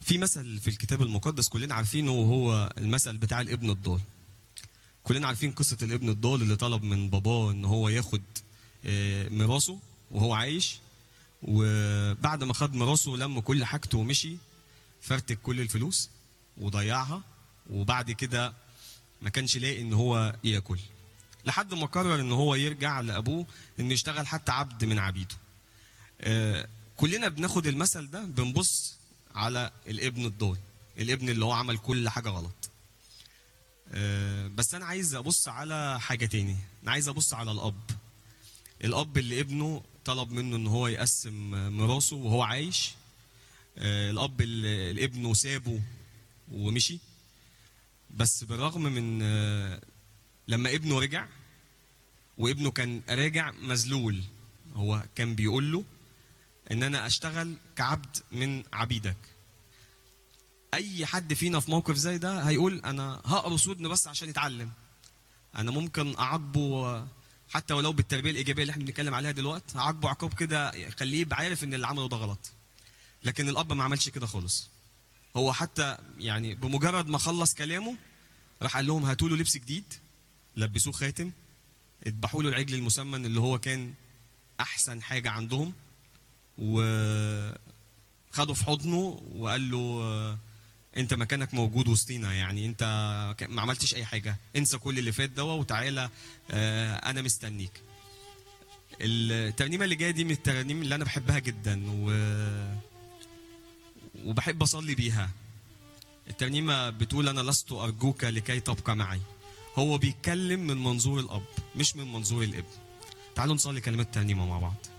في مثل في الكتاب المقدس كلنا عارفينه وهو المثل بتاع الابن الضال كلنا عارفين قصة الابن الضال اللي طلب من باباه ان هو ياخد آه، ميراثه وهو عايش وبعد ما خد ميراثه لم كل حاجته ومشي فرتك كل الفلوس وضيعها وبعد كده ما كانش لاقي ان هو ياكل لحد ما قرر ان هو يرجع لابوه انه يشتغل حتى عبد من عبيده آه، كلنا بناخد المثل ده بنبص على الابن الضال الابن اللي هو عمل كل حاجه غلط آه، بس انا عايز ابص على حاجه تاني انا عايز ابص على الاب الاب اللي ابنه طلب منه ان هو يقسم ميراثه وهو عايش آه، الاب اللي اللي ابنه سابه ومشي بس بالرغم من آه، لما ابنه رجع وابنه كان راجع مذلول هو كان بيقول له ان انا اشتغل كعبد من عبيدك اي حد فينا في موقف زي ده هيقول انا هقرص ودنه بس عشان يتعلم انا ممكن اعاقبه حتى ولو بالتربيه الايجابيه اللي احنا بنتكلم عليها دلوقتي هعاقبه عقاب كده يخليه يبقى عارف ان اللي عمله ده غلط لكن الاب ما عملش كده خالص هو حتى يعني بمجرد ما خلص كلامه راح قال لهم هاتوا له لبس جديد لبسوه خاتم اذبحوا له العجل المسمن اللي هو كان احسن حاجه عندهم وخده في حضنه وقال له آه، انت مكانك موجود وسطينا يعني انت ك- ما عملتش اي حاجه انسى كل اللي فات دوا وتعالى آه، انا مستنيك الترنيمه اللي جايه دي من الترانيم اللي انا بحبها جدا و وبحب اصلي بيها الترنيمه بتقول انا لست ارجوك لكي تبقى معي هو بيتكلم من منظور الاب مش من منظور الابن تعالوا نصلي كلمات الترنيمه مع بعض